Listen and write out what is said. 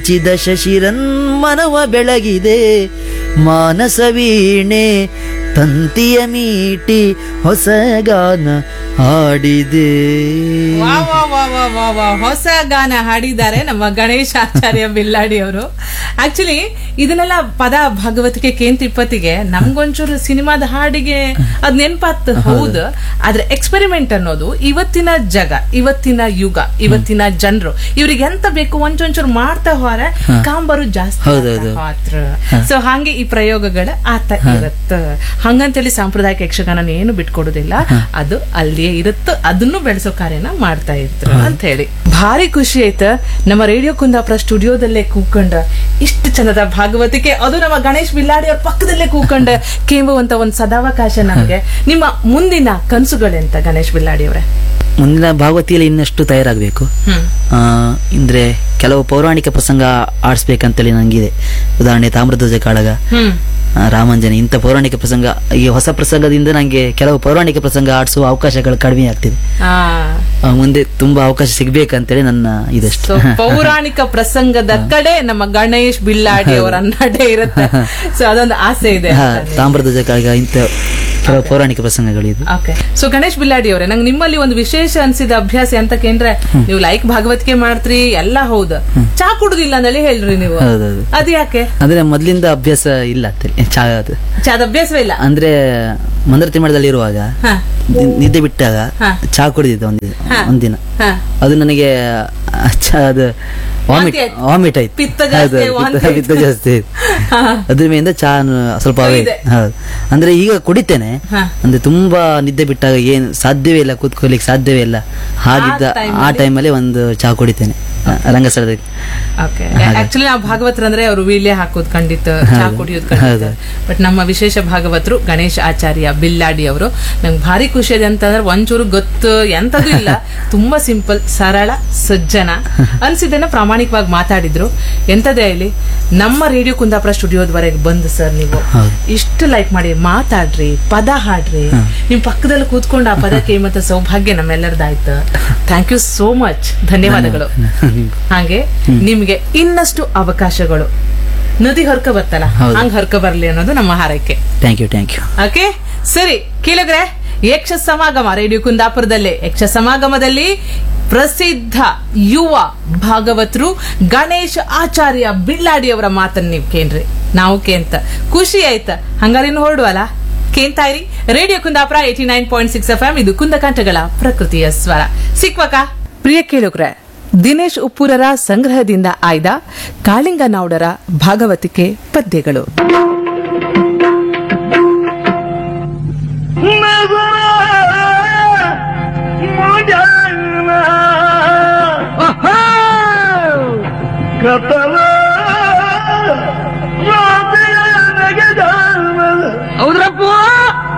ಮೆಚ್ಚಿದ ಶಶಿರನ್ ಮನವ ಬೆಳಗಿದೆ ಮಾನಸ ವೀಣೆ ತಂತಿಯ ಮೀಟಿ ಹೊಸ ಗಾನ ಹಾಡಿದೆ ವಾ ವಾ ವಾ ವಾ ವಾ ವಾ ಹೊಸ ಗಾನ ಹಾಡಿದ್ದಾರೆ ನಮ್ಮ ಗಣೇಶ್ ಆಚಾರ್ಯ ಬಿಲ್ಲಾಡಿ ಅವರು ಆಕ್ಚುಲಿ ಇದನ್ನೆಲ್ಲ ಪದ ಭಾಗವತಿಕೆ ಕೇಂದ್ರ ಇಪ್ಪತ್ತಿಗೆ ನಮ್ಗೊಂಚೂರು ಸಿನಿಮಾದ ಹಾಡಿಗೆ ಅದ್ ನೆನ್ಪಾತ್ ಹೌದು ಆದ್ರೆ ಎಕ್ಸ್ಪೆರಿಮೆಂಟ್ ಅನ್ನೋದು ಇವತ್ತಿನ ಜಗ ಇವತ್ತಿನ ಯುಗ ಇವತ್ತಿನ ಜನರು ಇವ್ರಿಗೆ ಎಂತ ಬೇಕು ಒಂಚೊಂಚೂರು ಮಾಡ್ತಾ ಹೋರ ಕಾಂಬರು ಜಾಸ್ತಿ ಹೌದೌದು. ಸೊ ಹಾಗೆ ಈ ಪ್ರಯೋಗಗಳು ಆತ ಇರತ್ತ ಹಂಗಂತೇಳಿ ಸಾಂಪ್ರದಾಯಿಕ ಯಕ್ಷಗಾನ ಏನು ಬಿಟ್ಕೊಡುದಿಲ್ಲ ಅದು ಅಲ್ಲಿಯೇ ಇರುತ್ತ ಅದನ್ನು ಬೆಳೆಸೋ ಕಾರ್ಯನ ಮಾಡ್ತಾ ಇದ್ರು ಅಂತ ಹೇಳಿ ಭಾರಿ ಖುಷಿ ಆಯ್ತ ನಮ್ಮ ರೇಡಿಯೋ ಕುಂದಾಪುರ ಸ್ಟುಡಿಯೋದಲ್ಲೇ ಕೂಕೊಂಡ ಇಷ್ಟು ಚಂದದ ಭಾಗವತಿಕೆ ಅದು ನಮ್ಮ ಗಣೇಶ್ ಬಿಲ್ಲಾಡಿ ಅವ್ರ ಪಕ್ಕದಲ್ಲೇ ಕೂಕೊಂಡ ಕೇಂಬುವಂತ ಒಂದು ಸದಾವಕಾಶ ನಮಗೆ ನಿಮ್ಮ ಮುಂದಿನ ಕನಸುಗಳೆಂತ ಗಣೇಶ್ ಬಿಲ್ಲಾಡಿ ಅವರೇ ಮುಂದಿನ ಭಾಗವತಿಯಲ್ಲಿ ಇನ್ನಷ್ಟು ತಯಾರಾಗಬೇಕು ಹ್ಮ್ ಅಂದ್ರೆ ಕೆಲವು ಪೌರಾಣಿಕ ಪ್ರಸಂಗ ಆಡಿಸ್ಬೇಕಂತೇಳಿ ನಂಗಿದೆ ಉದಾಹರಣೆ ತಾಮ್ರಧ್ವಜ ಕಾಳಗ ಹ್ಮ್ ಆ, ರಾಮಾಂಜನ ಇಂಥ ಪೌರಾಣಿಕ ಪ್ರಸಂಗ ಈ ಹೊಸ ಪ್ರಸಂಗದಿಂದ ನಂಗೆ ಕೆಲವು ಪೌರಾಣಿಕ ಪ್ರಸಂಗ ಆಡಿಸುವ ಅವಕಾಶಗಳು ಕಡಿಮೆ ಆಗ್ತಿದೆ ಆ ಆ, ಮುಂದೆ ತುಂಬಾ ಅವಕಾಶ ಸಿಗ್ಬೇಕಂತೇಳಿ ನನ್ನ ಇದಷ್ಟು ಸೊ ಪೌರಾಣಿಕ ಪ್ರಸಂಗದ ಕಡೆ ನಮ್ಮ ಗಣೇಶ್ ಬಿಲ್ಲಾಡಿ ಅವರ ನಡೆ ಇರುತ್ತೆ ಸೊ ಅದೊಂದು ಆಸೆ ಇದೆ ಹಾ, ತಾಮ್ರಧ್ವಜ ಕಾಳಗ ಇಂಥ ಕೆಲವು ಪೌರಾಣಿಕ ಪ್ರಸಂಗಗಳು ಇದು ಓಕೆ ಸೊ ಗಣೇಶ್ ಬಿಲ್ಲಾಡಿ ಅವರೇ ನಂಗೆ ನಿಮ್ಮಲ್ಲಿ ಒಂದು ವಿಶೇಷ ಅನ್ಸಿದ ಅಭ್ಯಾಸ ಅಂತ ಕೇಂದ್ರೆ ನೀವು ಲೈಕ್ ಭಾಗವತಿಕೆ ಮಾಡ್ತೀರಿ ಎಲ್ಲ ಹೌದು ಚಾ ಕುಡುದಿಲ್ಲ ಅಂದೇಳಿ ಹೇಳ್ರಿ ನೀವು ಹೌದೌದು ಅದ್ ಯಾಕೆ ಅಂದ್ರೆ ಮೊದ್ಲಿಂದ ಅಭ್ಯಾಸ ಇಲ್ಲ ಅಂತೇಳಿ ಚಾ ಅದು ಚಾದ ಅಭ್ಯಾಸವೇ ಇಲ್ಲ ಅಂದ್ರೆ ಮಂದರತಿ ಮಠದಲ್ಲಿ ಇರುವಾಗ ಹಾ ನಿ- ನಿದ್ದೆ ಬಿಟ್ಟಾಗ ಹಾ. ಚಾ ಕುಡಿದಿದ್ದೆ ಒಂದಿನ ಹಾ. ಒಂದಿನ ಹಾ ಅದು ನನಗೆ ಆ ಚಾ ಅದು ವಾಮಿಟ್ ವಾಂತಿ ಆಯ್ತು. ವಾಮಿಟ್ ಆಯ್ತು ಪಿತ್ತ ಜಾಸ್ತಿ, ಹೌದು, ವಾಂತಿ ಪಿತ್ತ- ಪಿತ್ತ ಆಯ್ತು. ಜಾಸ್ತಿ ಆಯ್ತು. ಹಾ. ಅದ್ರ ಮೇಲಿಂದ ಚಾ ಸ್ವಲ್ಪ ಅವೇ ಇದೆ. ಹೌದು ಅಂದ್ರೆ ಈಗ ಕುಡಿತೇನೆ ಹಾ. ಅಂದ್ರೆ ತುಂಬಾ ನಿದ್ದೆ ಬಿಟ್ಟಾಗ ಏನು ಸಾಧ್ಯವೇ ಇಲ್ಲ ಕೂತ್ಕೊಳ್ಳಿಕ್ಕೆ ಸಾಧ್ಯವೇ ಇಲ್ಲ ಹಾಗಿದ್ದ time ಆ ಟೈಮಲ್ಲಿ ಒಂದು ಚಾ ಕುಡಿತೇನೆ ಆ, ರಂಗಸ್ಥಳದಲ್ಲಿ ಓಕೆ ಆಕ್ಚುಲಿ ನಾವು ಭಾಗವತರು ಅಂದ್ರೆ ಅವರು ವೀಳ್ಯ ಹಾಕೋದು ಖಂಡಿತ ಚಾ ಹೌದು. ಕುಡಿಯೋದು ಖಂಡಿತ ಹೌದು. ಬಟ್ ನಮ್ಮ ವಿಶೇಷ ಭಾಗವತರು ಗಣೇಶ್ ಆಚಾರ್ಯ ಬಿಲ್ಲಾಡಿ ಅವರು ನಂಗೆ ಭಾರಿ ಖುಷಿ ಇದೆ ಅಂತಂದ್ರೆ ಒಂಚೂರು ಗೊತ್ತು ಎಂತದೂ ಇಲ್ಲ ತುಂಬಾ ಸಿಂಪಲ್ ಸರಳ ಸಜ್ಜನ ಅನ್ಸಿದ್ದನ್ನ ಪ್ರಾಮಾಣಿಕವಾಗಿ ಮಾತಾಡಿದ್ರು ಎಂತದೇ ಇಲ್ಲಿ ನಮ್ಮ ರೇಡಿಯೋ ಕುಂದಾಪುರ ಸ್ಟುಡಿಯೋದವರೆಗೆ ಬಂದು ಸರ್ ನೀವು ಹೌದು. ಇಷ್ಟು ಲೈಕ್ ಮಾಡಿ ಮಾತಾಡ್ರಿ ಪದ ಹಾಡ್ರಿ ನಿಮ್ ಪಕ್ಕದಲ್ಲಿ ಕೂತ್ಕೊಂಡು ಆ ಪದ ಕೇಮತ್ತ ಸೌಭಾಗ್ಯ ನಮ್ಮೆಲ್ಲರದಾಯ್ತು ಥ್ಯಾಂಕ್ ಯು ಸೋ ಮಚ್ ಧನ್ಯವಾದಗಳು ಹಾಗೆ ನಿಮ್ಗೆ ಇನ್ನಷ್ಟು ಅವಕಾಶಗಳು ನದಿ ಹೊರ್ಕ ಬರ್ತಲ್ಲ ಹೌದು. ಹಂಗ್ ಹೊರ್ಕ ಬರ್ಲಿ ಅನ್ನೋದು ನಮ್ಮ ಹಾರೈಕೆ thank you thank you okay ಸರಿ ಕೇಳಿದ್ರೆ ಯಕ್ಷ ಸಮಾಗಮ ರೇಡಿಯೋ ಕುಂದಾಪುರದಲ್ಲೇ ಯಕ್ಷ ಸಮಾಗಮದಲ್ಲಿ ಪ್ರಸಿದ್ಧ ಯುವ ಭಾಗವತರು ಗಣೇಶ್ ಆಚಾರ್ಯ ಬಿಳ್ಳಾಡಿ ಅವರ ಮಾತನ್ನ ನೀವು ಕೇಳ್ರಿ ನಾವು ಕೇಂತ ಖುಷಿ ಆಯ್ತ ಹಂಗಾರಿನ್ನು ಹೊರಡುವಲ್ಲ ಕೇಂತಾ ಇರಿ radio Kundapura eighty nine point six F M ಇದು ಕುಂದಕಂಠಗಳ ಪ್ರಕೃತಿಯ ಸ್ವರ ಸಿಕ್ವಕ ಪ್ರಿಯ ಕೇಳುಗ್ರೆ ದಿನೇಶ್ ಉಪ್ಪೂರರ ಸಂಗ್ರಹದಿಂದ ಆಯ್ದ ಕಾಳಿಂಗನೌಡರ ಭಾಗವತಿಕೆ ಪದ್ಯಗಳು ಕಥ